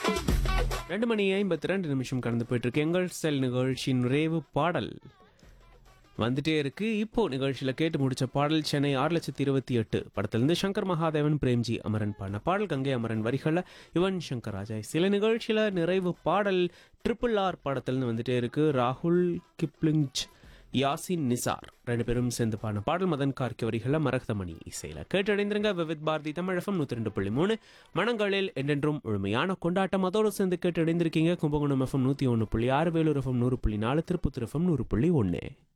ரெண்டு மணி ஐம்பத்தி ரெண்டு நிமிஷம் கடந்து போயிட்டு இருக்கு எங்கள் செல் நிகழ்ச்சியின் நிறைவு பாடல் வந்துட்டே இருக்கு இப்போ நிகழ்ச்சியில கேட்டு முடிச்ச பாடல் சென்னை ஆறு லட்சத்தி இருபத்தி எட்டு படத்திலிருந்து சங்கர் மகாதேவன் பிரேம்ஜி அமரன் பாடின பாடல் கங்கை அமரன் வரிகளை யுவன் சங்கர் ராஜா சில நிகழ்ச்சியில நிறைவு பாடல் ட்ரிபிள் ஆர் படத்திலிருந்து வந்துட்டே இருக்கு ராகுல் கிப்ளிங்ஜ் யாசின் நிசார் ரெண்டு பேரும் சேர்ந்து பாடின பாடல் மதன் கார்கி வரிகளை மரகதமணி இசையில கேட்டடைந்திருங்க விவித் பாரதி தமிழகம் நூத்தி ரெண்டு புள்ளி மூணு மனங்களில் என்றென்றும் முழுமையான கொண்டாட்டம் அதோடு சேர்ந்து கேட்டடைந்திருக்கீங்க கும்பகோணம் எஃப்எம் நூத்தி ஒன்று புள்ளி ஆறு வேலூர் எஃப்எம் நூறு புள்ளி நாலு திருப்பத்தூர் எஃப்எம் நூறு புள்ளி ஒன்று